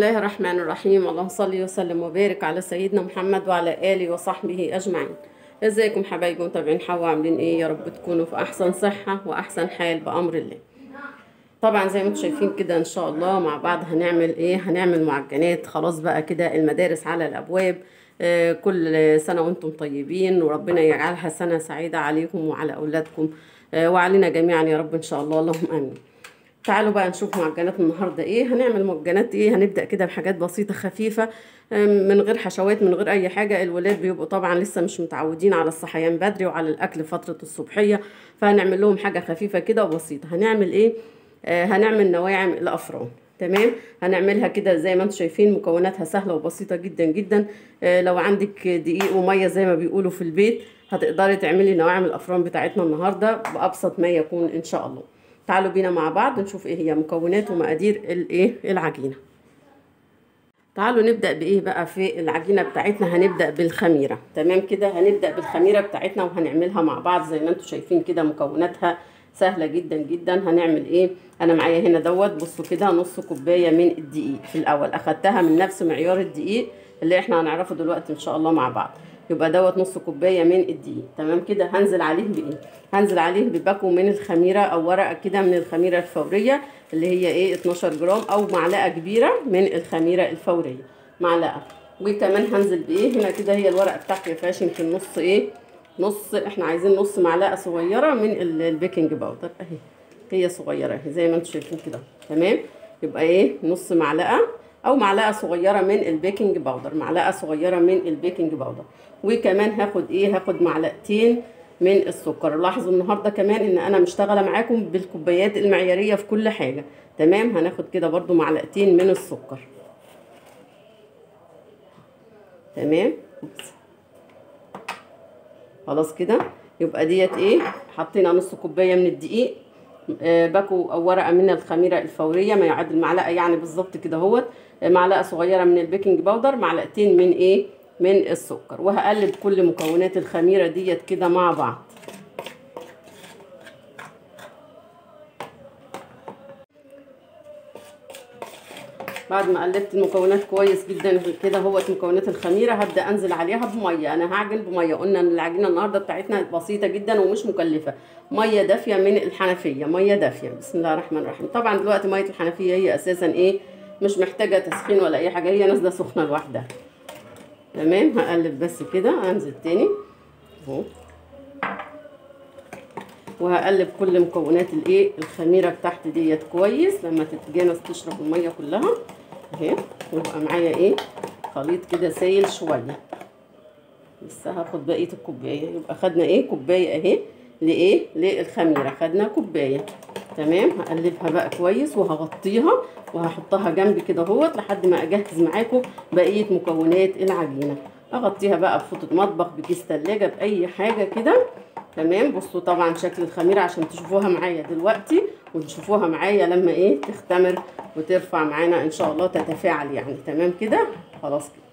الله الرحمن الرحيم اللهم صل وسلم وبارك على سيدنا محمد وعلى آله وصحبه أجمعين ازيكم حبايبي متابعين حوا عاملين ايه يا رب تكونوا في احسن صحة واحسن حال بأمر الله طبعا زي ما انتم شايفين كده ان شاء الله مع بعض هنعمل ايه هنعمل معجنات خلاص بقى كده المدارس على الابواب آه كل سنة وانتم طيبين وربنا يجعلها سنة سعيدة عليكم وعلى اولادكم آه وعلينا جميعا يا رب ان شاء الله اللهم امين تعالوا بقى نشوف معجنات النهارده ايه هنعمل معجنات ايه هنبدا كده بحاجات بسيطه خفيفه من غير حشوات من غير اي حاجه الولاد بيبقوا طبعا لسه مش متعودين على الصحيان بدري وعلى الاكل فتره الصبحيه فهنعمل لهم حاجه خفيفه كده وبسيطه هنعمل ايه آه هنعمل نواعم الافران تمام هنعملها كده زي ما انتم شايفين مكوناتها سهله وبسيطه جدا جدا آه لو عندك دقيق وميه زي ما بيقولوا في البيت هتقدري تعملي نواعم الافران بتاعتنا النهارده بابسط ما يكون ان شاء الله تعالوا بينا مع بعض نشوف ايه هي مكونات ومقادير الايه العجينه تعالوا نبدا بايه بقى في العجينه بتاعتنا هنبدا بالخميره تمام كده هنبدا بالخميره بتاعتنا وهنعملها مع بعض زي ما انتم شايفين كده مكوناتها سهله جدا جدا هنعمل ايه انا معايا هنا دوت بصوا كده نص كوبايه من الدقيق في الاول اخدتها من نفس معيار الدقيق اللي احنا هنعرفه دلوقتي ان شاء الله مع بعض يبقى دوت نص كوبايه من الدقيق تمام كده هنزل عليه بايه هنزل عليه بباكو من الخميره او ورقه كده من الخميره الفوريه اللي هي ايه 12 جرام او معلقه كبيره من الخميره الفوريه معلقه وكمان هنزل بايه هنا كده هي الورقه بتاعتي ما فيهاش يمكن نص ايه نص احنا عايزين نص معلقه صغيره من البيكنج باودر اهي هي صغيره اهي زي ما انتم شايفين كده تمام يبقى ايه نص معلقه او معلقه صغيره من البيكنج باودر معلقه صغيره من البيكنج باودر وكمان هاخد ايه هاخد معلقتين من السكر لاحظوا النهارده كمان ان انا مشتغله معاكم بالكوبايات المعياريه في كل حاجه تمام هناخد كده برضو معلقتين من السكر تمام خلاص كده يبقى ديت ايه حطينا نص كوبايه من الدقيق آه باكو او ورقه من الخميره الفوريه ما يعادل معلقه يعني بالظبط كده اهوت معلقه صغيره من البيكنج باودر معلقتين من ايه من السكر وهقلب كل مكونات الخميره ديت كده مع بعض بعد ما قلبت المكونات كويس جدا كده اهوت مكونات الخميره هبدا انزل عليها بميه انا هعجن بميه قلنا ان العجينه النهارده بتاعتنا بسيطه جدا ومش مكلفه ميه دافيه من الحنفيه ميه دافيه بسم الله الرحمن الرحيم طبعا دلوقتي ميه الحنفيه هي اساسا ايه مش محتاجه تسخين ولا اي حاجه هي نازله سخنه لوحدها تمام هقلب بس كده انزل تاني اهو وهقلب كل مكونات الايه الخميره بتاعتي ديت كويس لما تتجانس تشرب الميه كلها اهي ويبقى معايا ايه خليط كده سايل شويه لسه هاخد بقيه الكوبايه يبقى خدنا ايه كوبايه اهي لايه للخميره خدنا كوبايه تمام هقلبها بقى كويس وهغطيها وهحطها جنبي كده اهوت لحد ما اجهز معاكم بقيه مكونات العجينه اغطيها بقى بفوطه مطبخ بكيس تلاجة باي حاجه كده تمام بصوا طبعا شكل الخميره عشان تشوفوها معايا دلوقتي وتشوفوها معايا لما ايه تختمر وترفع معانا ان شاء الله تتفاعل يعني تمام كده خلاص كده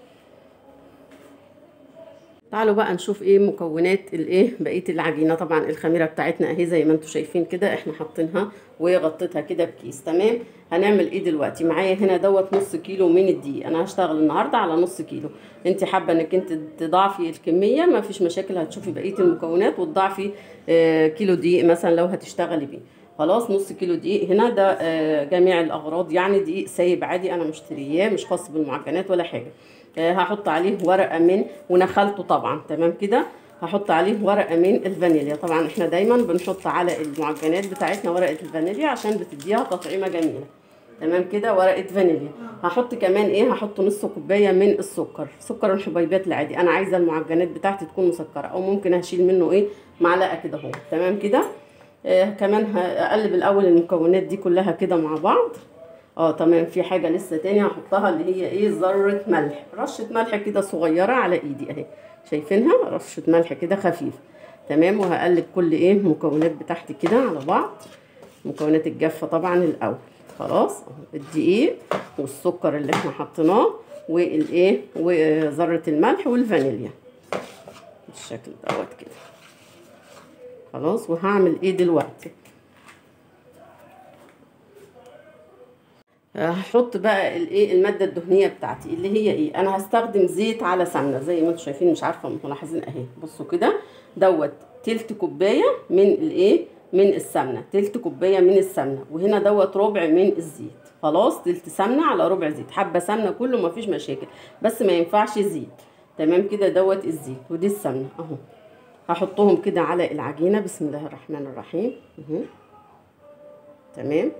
تعالوا بقى نشوف ايه مكونات الايه بقيه العجينه طبعا الخميره بتاعتنا اهي زي ما انتم شايفين كده احنا حاطينها وغطيتها كده بكيس تمام هنعمل ايه دلوقتي معايا هنا دوت نص كيلو من الدقيق انا هشتغل النهارده على نص كيلو انت حابه انك انت تضاعفي الكميه ما فيش مشاكل هتشوفي بقيه المكونات وتضاعفي آه كيلو دقيق مثلا لو هتشتغلي بيه خلاص نص كيلو دقيق هنا ده آه جميع الاغراض يعني دقيق سايب عادي انا مشترياه مش خاص بالمعجنات ولا حاجه آه هحط عليه ورقه من ونخلته طبعا تمام كده هحط عليه ورقه من الفانيليا طبعا احنا دايما بنحط على المعجنات بتاعتنا ورقه الفانيليا عشان بتديها تطعيمه جميله تمام كده ورقه فانيليا هحط كمان ايه هحط نص كوبايه من السكر سكر الحبيبات العادي انا عايزه المعجنات بتاعتي تكون مسكره او ممكن هشيل منه ايه معلقه كده اهو تمام كده آه كمان هقلب الاول المكونات دي كلها كده مع بعض اه تمام في حاجه لسه تاني هحطها اللي هي ايه ذره ملح رشه ملح كده صغيره على ايدي اهي شايفينها رشه ملح كده خفيف تمام وهقلب كل ايه المكونات بتاعتي كده على بعض مكونات الجافه طبعا الاول خلاص الدقيق والسكر اللي احنا حطيناه والايه وذره الملح والفانيليا بالشكل دوت كده خلاص وهعمل ايه دلوقتي آه، هحط بقى الايه الماده الدهنيه بتاعتي اللي هي ايه انا هستخدم زيت على سمنه زي ما انتم شايفين مش عارفه ملاحظين اهي بصوا كده دوت تلت كوبايه من الايه من السمنه تلت كوبايه من السمنه وهنا دوت ربع من الزيت خلاص تلت سمنه على ربع زيت حبه سمنه كله مفيش مشاكل بس ما ينفعش زيت تمام كده دوت الزيت ودي السمنه اهو هحطهم كده على العجينه بسم الله الرحمن الرحيم اهو تمام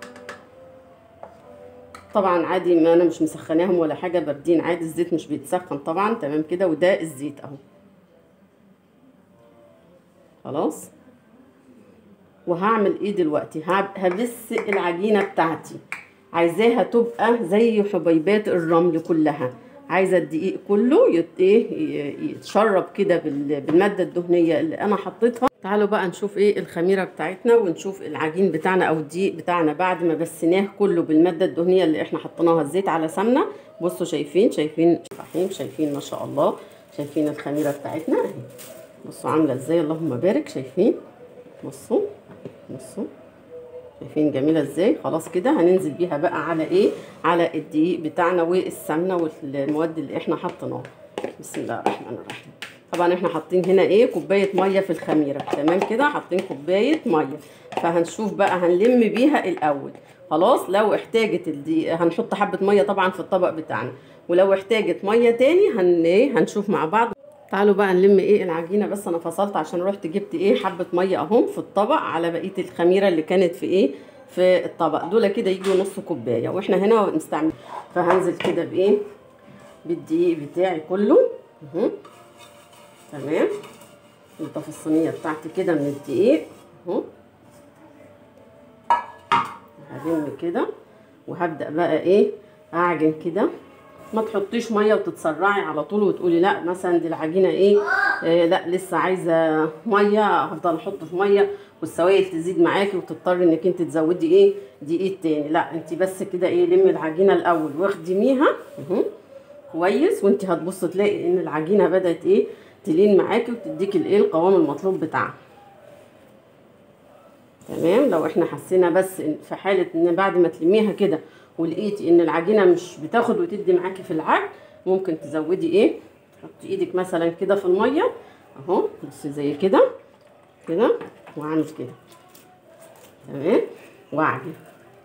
طبعا عادي ما انا مش مسخناهم ولا حاجه باردين عادي الزيت مش بيتسخن طبعا تمام كده وده الزيت اهو خلاص وهعمل ايه دلوقتي هب- هبس العجينه بتاعتي عايزاها تبقى زي حبيبات الرمل كلها عايزه الدقيق كله يت... ايه ي- يتشرب كده بال... بالماده الدهنيه اللي انا حطيتها تعالوا بقى نشوف ايه الخميره بتاعتنا ونشوف العجين بتاعنا او الدقيق بتاعنا بعد ما بسيناه كله بالماده الدهنيه اللي احنا حطيناها الزيت على سمنه بصوا شايفين شايفين رحيم شايفين ما شاء الله شايفين الخميره بتاعتنا اهي بصوا عامله ازاي اللهم بارك شايفين بصوا بصوا شايفين جميله ازاي خلاص كده هننزل بيها بقى على ايه على الدقيق بتاعنا والسمنه والمواد اللي احنا حطيناها بسم الله الرحمن الرحيم طبعا احنا حاطين هنا ايه كوبايه ميه في الخميره تمام كده حاطين كوبايه ميه فهنشوف بقى هنلم بيها الاول خلاص لو احتاجت الدقيق هنحط حبه ميه طبعا في الطبق بتاعنا ولو احتاجت ميه تاني هن ايه هنشوف مع بعض تعالوا بقى نلم ايه العجينه بس انا فصلت عشان رحت جبت ايه حبه ميه اهم في الطبق على بقيه الخميره اللي كانت في ايه في الطبق دول كده يجوا نص كوبايه واحنا هنا نستعمل فهنزل كده بايه بالدقيق بتاعي كله اهو تمام انت في الصينيه بتاعتي كده من الدقيق اهو هلم كده وهبدا بقى ايه اعجن كده ما تحطيش ميه وتتسرعي على طول وتقولي لا مثلا دي العجينه ايه آه لا لسه عايزه ميه هفضل احط في ميه والسوائل تزيد معاكي وتضطري انك انت تزودي ايه دقيق تاني لا انت بس كده ايه لمي العجينه الاول واخدميها اهو كويس وانت هتبص تلاقي ان العجينه بدات ايه تلين معاكي وتديكي الايه القوام المطلوب بتاعها تمام لو احنا حسينا بس إن في حاله ان بعد ما تلميها كده ولقيتي ان العجينه مش بتاخد وتدي معاكي في العجن ممكن تزودي ايه تحطي ايدك مثلا كده في الميه اهو بصي زي كده كده واعمل كده تمام واعجن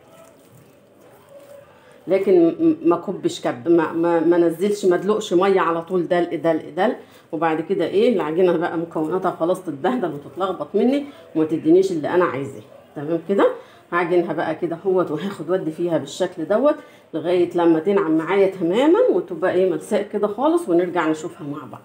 لكن م- ما كبش كب ما ما, ما نزلش ما ادلقش ميه على طول دلق دلق دلق وبعد كده ايه العجينه بقى مكوناتها خلاص تتبهدل وتتلخبط مني وما تدينيش اللي انا عايزاه تمام كده هعجنها بقى كده اهوت وهاخد ودي فيها بالشكل دوت لغايه لما تنعم معايا تماما وتبقى ايه ملساء كده خالص ونرجع نشوفها مع بعض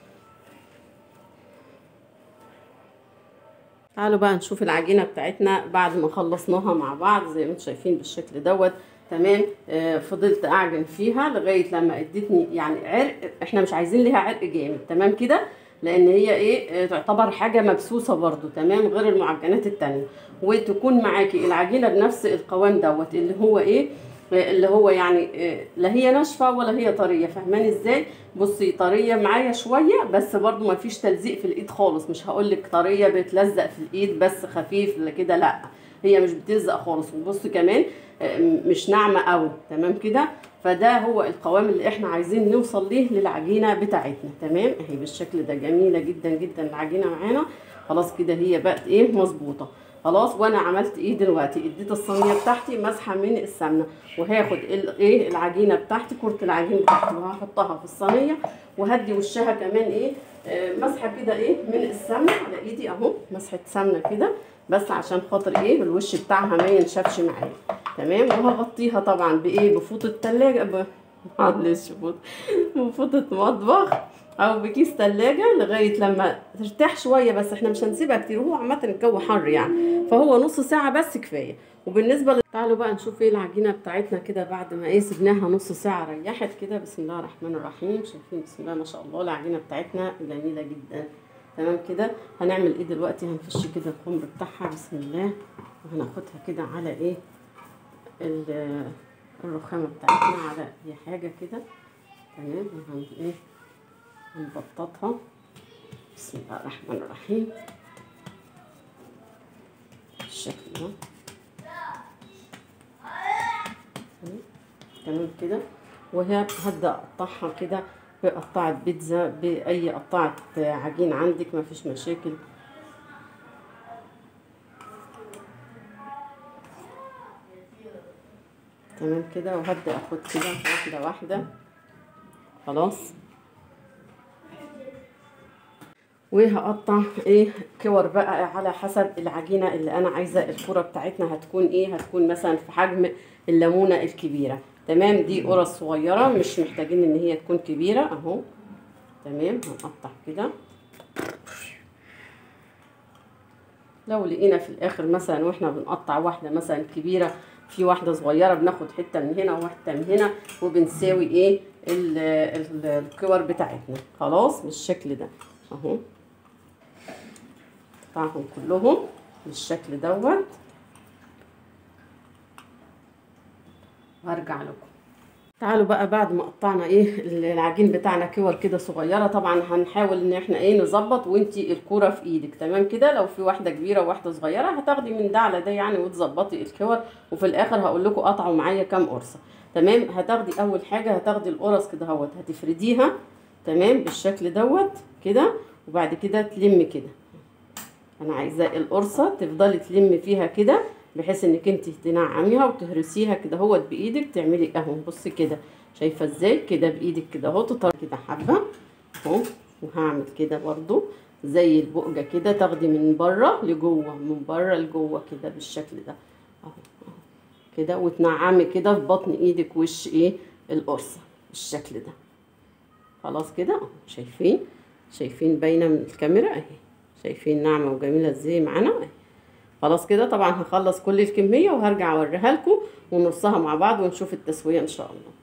تعالوا بقى نشوف العجينه بتاعتنا بعد ما خلصناها مع بعض زي ما انتم شايفين بالشكل دوت تمام آه فضلت اعجن فيها لغايه لما ادتني يعني عرق احنا مش عايزين ليها عرق جامد تمام كده لان هي ايه آه، تعتبر حاجه مبسوسه برضو تمام غير المعجنات التانية وتكون معاكي العجينه بنفس القوام دوت اللي هو ايه آه، اللي هو يعني آه، لا هي ناشفه ولا هي طريه فاهماني ازاي بصي طريه معايا شويه بس برضو ما فيش تلزيق في الايد خالص مش هقول لك طريه بتلزق في الايد بس خفيف لا كده لا هي مش بتلزق خالص وبصي كمان آه، مش ناعمه قوي تمام كده فده هو القوام اللي احنا عايزين نوصل ليه للعجينه بتاعتنا تمام اهي بالشكل ده جميله جدا جدا العجينه معانا خلاص كده هي بقت ايه مظبوطه خلاص وانا عملت ايه دلوقتي اديت الصينيه بتاعتي مسحه من السمنه وهاخد ال- ايه العجينه بتاعتي كره العجين بتاعتي وهحطها في الصينيه وهدي وشها كمان ايه آه، مسحه كده ايه من السمنه على ايدي اهو مسحه سمنه كده بس عشان خاطر ايه الوش بتاعها ما ينشفش معايا تمام وهغطيها طبعا بايه بفوطه تلاجة ب... معلش فوط بفوطه مطبخ او بكيس تلاجة لغايه لما ترتاح شويه بس احنا مش هنسيبها كتير وهو عامه الجو حر يعني فهو نص ساعه بس كفايه وبالنسبه ل... تعالوا بقى نشوف ايه العجينه بتاعتنا كده بعد ما ايه سيبناها نص ساعه ريحت كده بسم الله الرحمن الرحيم شايفين بسم الله ما شاء الله العجينه بتاعتنا جميله جدا تمام كده هنعمل ايه دلوقتي هنفش كده الخمر بتاعها بسم الله وهناخدها كده على ايه ال- الرخامه بتاعتنا على اي حاجه كده تمام وهن ايه هنبططها بسم الله الرحمن الرحيم بالشكل ده تمام كده وهي هبدا اقطعها كده بقطعه بيتزا باي قطعه عجين عندك ما فيش مشاكل تمام كده وهبدا اخد كده واحده واحده خلاص وهقطع ايه كور بقى على حسب العجينه اللي انا عايزه الكره بتاعتنا هتكون ايه هتكون مثلا في حجم الليمونه الكبيره تمام دي قرص صغيره مش محتاجين ان هي تكون كبيره اهو تمام هنقطع كده لو لقينا في الاخر مثلا واحنا بنقطع واحده مثلا كبيره في واحده صغيره بناخد حته من هنا وحته من هنا وبنساوي ايه ال- ال- الكور بتاعتنا خلاص بالشكل ده اهو قطعهم كلهم بالشكل دوت وهرجع لكم تعالوا بقى بعد ما قطعنا ايه العجين بتاعنا كور كده صغيره طبعا هنحاول ان احنا ايه نظبط وانتي الكوره في ايدك تمام كده لو في واحده كبيره وواحده صغيره هتاخدي من ده على ده يعني وتظبطي الكور وفي الاخر هقول لكم قطعوا معايا كام قرصه تمام هتاخدي اول حاجه هتاخدي القرص كده اهوت هتفرديها تمام بالشكل دوت كده وبعد كده تلمي كده انا عايزاه القرصه تفضلي تلمي فيها كده بحيث انك انت تنعميها وتهرسيها كده اهوت بايدك تعملي اهو بصي كده شايفه ازاي كده بايدك كده اهو تطلعي كده حبه اهو وهعمل كده برضو زي البقجه كده تاخدي من بره لجوه من بره لجوه كده بالشكل ده اهو اهو كده وتنعمي كده في بطن ايدك وش ايه القرصه بالشكل ده خلاص كده اهو شايفين شايفين باينه من الكاميرا اهي شايفين ناعمه وجميله ازاي معانا اهي خلاص كده طبعا هخلص كل الكميه وهرجع اوريها لكم ونرصها مع بعض ونشوف التسويه ان شاء الله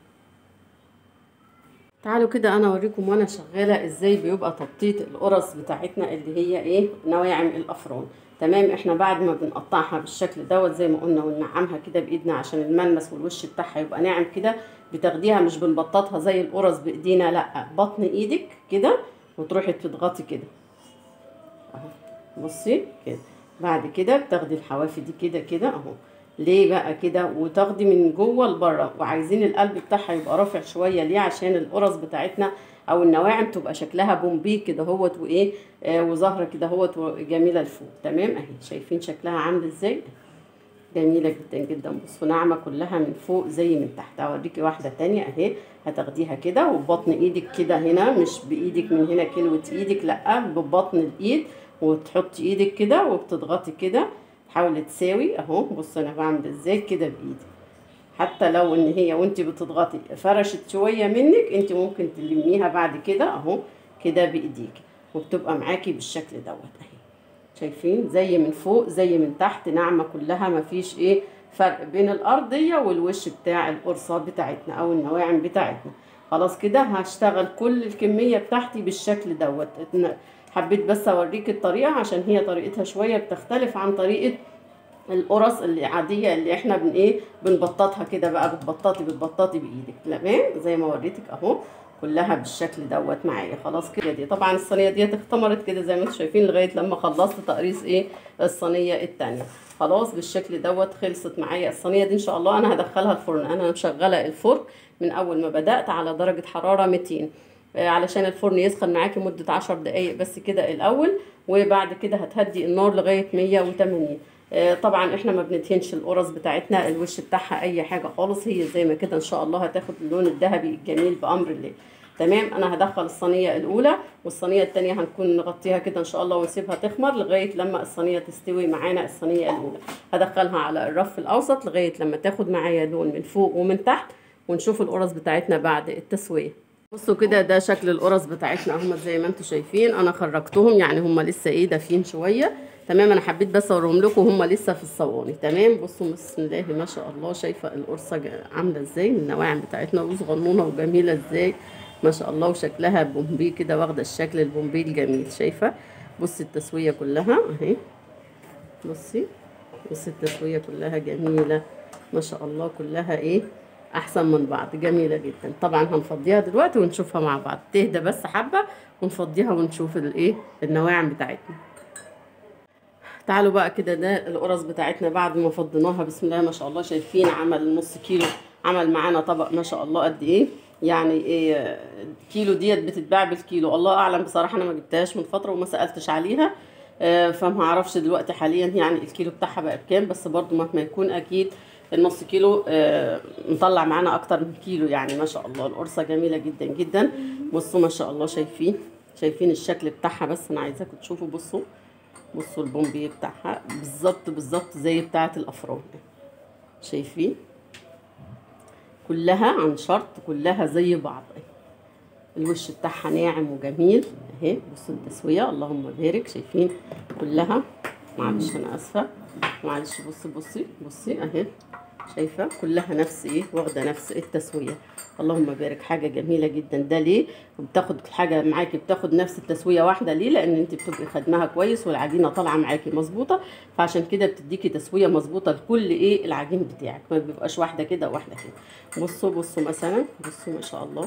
تعالوا كده انا اوريكم وانا شغاله ازاي بيبقى تبطيط القرص بتاعتنا اللي هي ايه نواعم الافران تمام احنا بعد ما بنقطعها بالشكل دوت زي ما قلنا وننعمها كده بايدنا عشان الملمس والوش بتاعها يبقى ناعم كده بتاخديها مش بنبططها زي القرص بايدينا لا بطن ايدك كده وتروحي تضغطي كده اهو بصي كده بعد كده بتاخدي الحواف دي كده كده اهو ليه بقى كده وتاخدي من جوه لبره وعايزين القلب بتاعها يبقى رافع شويه ليه عشان القرص بتاعتنا او النواعم تبقى شكلها بومبي كده هوت وايه آه وظهر كده هوت جميله لفوق تمام اهي شايفين شكلها عامل ازاي جميله جدا جدا بصوا ناعمه كلها من فوق زي من تحت اوريكي واحده تانية اهي هتاخديها كده وببطن ايدك كده هنا مش بايدك من هنا كلوه ايدك لا ببطن الايد وتحطي ايدك كده وبتضغطي كده تحاولي تساوي اهو بص انا بعمل ازاي كده بايدي حتى لو ان هي وانت بتضغطي فرشت شويه منك انت ممكن تلميها بعد كده اهو كده بايديك وبتبقى معاكي بالشكل دوت اهي شايفين زي من فوق زي من تحت ناعمه كلها مفيش ايه فرق بين الارضيه والوش بتاع القرصه بتاعتنا او النواعم بتاعتنا خلاص كده هشتغل كل الكميه بتاعتي بالشكل دوت حبيت بس اوريك الطريقه عشان هي طريقتها شويه بتختلف عن طريقه القرص العاديه اللي احنا بن ايه بنبططها كده بقى بتبططي بتبططي بايدك تمام زي ما وريتك اهو كلها بالشكل دوت معايا خلاص كده دي طبعا الصينيه ديت اختمرت كده زي ما انتم شايفين لغايه لما خلصت تقريص ايه الصينيه التانية خلاص بالشكل دوت خلصت معايا الصينيه دي ان شاء الله انا هدخلها الفرن انا مشغله الفرن من اول ما بدات على درجه حراره 200 علشان الفرن يسخن معاكي مدة عشر دقايق بس كده الأول وبعد كده هتهدي النار لغاية مية وتمانين طبعا احنا ما بندهنش القرص بتاعتنا الوش بتاعها اي حاجه خالص هي زي ما كده ان شاء الله هتاخد اللون الذهبي الجميل بامر الله تمام انا هدخل الصينيه الاولى والصينيه الثانيه هنكون نغطيها كده ان شاء الله ونسيبها تخمر لغايه لما الصينيه تستوي معانا الصينيه الاولى هدخلها على الرف الاوسط لغايه لما تاخد معايا لون من فوق ومن تحت ونشوف القرص بتاعتنا بعد التسويه بصوا كده ده شكل القرص بتاعتنا هم زي ما انتم شايفين انا خرجتهم يعني هم لسه ايه دافين شويه تمام انا حبيت بس اوريهم لكم هم لسه في الصواني تمام بصوا بسم الله ما شاء الله شايفه القرصه عامله ازاي النواعم بتاعتنا وصغنونه وجميله ازاي ما شاء الله وشكلها بومبي كده واخده الشكل البومبي الجميل شايفه بصي التسويه كلها اهي بصي بصي التسويه كلها جميله ما شاء الله كلها ايه احسن من بعض جميله جدا طبعا هنفضيها دلوقتي ونشوفها مع بعض تهدى بس حبه ونفضيها ونشوف الايه النواعم بتاعتنا تعالوا بقى كده ده القرص بتاعتنا بعد ما فضيناها بسم الله ما شاء الله شايفين عمل نص كيلو عمل معانا طبق ما شاء الله قد ايه يعني ايه كيلو ديت بتتباع بالكيلو الله اعلم بصراحه انا ما جبتهاش من فتره وما سالتش عليها آه، فما اعرفش دلوقتي حاليا يعني الكيلو بتاعها بقى بكام بس برضو مهما يكون اكيد النص كيلو آه، مطلع معانا اكتر من كيلو يعني ما شاء الله القرصه جميله جدا جدا بصوا ما شاء الله شايفين شايفين الشكل بتاعها بس انا عايزاكم تشوفوا بصوا بصوا البومبي بتاعها بالظبط بالظبط زي بتاعه الافران شايفين كلها عن شرط كلها زي بعض الوش بتاعها ناعم وجميل اهي بصوا التسويه اللهم بارك شايفين كلها معلش انا اسفه معلش بصي بصي بصي اهي شايفه كلها نفس ايه واخده نفس التسويه اللهم بارك حاجه جميله جدا ده ليه بتاخد الحاجه معاكي بتاخد نفس التسويه واحده ليه لان انت بتبقي خدمها كويس والعجينه طالعه معاكي مظبوطه فعشان كده بتديكي تسويه مظبوطه لكل ايه العجين بتاعك ما بيبقاش واحده كده وواحده كده بصوا بصوا مثلا بصوا ما شاء الله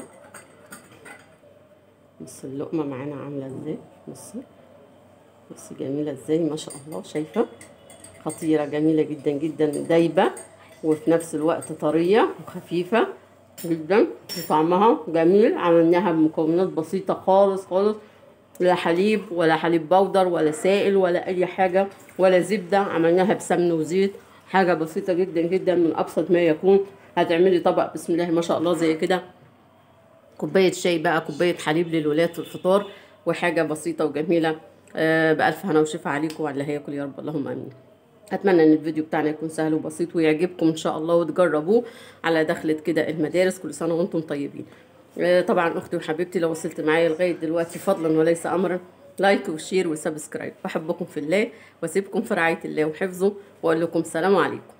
بصوا اللقمه معانا عامله ازاي بصوا بصي جميله ازاي ما شاء الله شايفه خطيره جميله جدا جدا دايبه وفي نفس الوقت طريه وخفيفه جدا وطعمها جميل عملناها بمكونات بسيطه خالص خالص لا حليب ولا حليب بودر ولا سائل ولا اي حاجه ولا زبده عملناها بسمن وزيت حاجه بسيطه جدا جدا من ابسط ما يكون هتعملي طبق بسم الله ما شاء الله زي كده كوبايه شاي بقى كوبايه حليب للولاد في الفطار وحاجه بسيطه وجميله آه بالف هنا وشفا عليكم وعلى هياكل يا رب اللهم امين اتمنى ان الفيديو بتاعنا يكون سهل وبسيط ويعجبكم ان شاء الله وتجربوه على دخلة كده المدارس كل سنه وانتم طيبين آه طبعا اختي وحبيبتي لو وصلت معايا لغايه دلوقتي فضلا وليس امرا لايك وشير وسبسكرايب بحبكم في الله واسيبكم في رعايه الله وحفظه واقول لكم سلام عليكم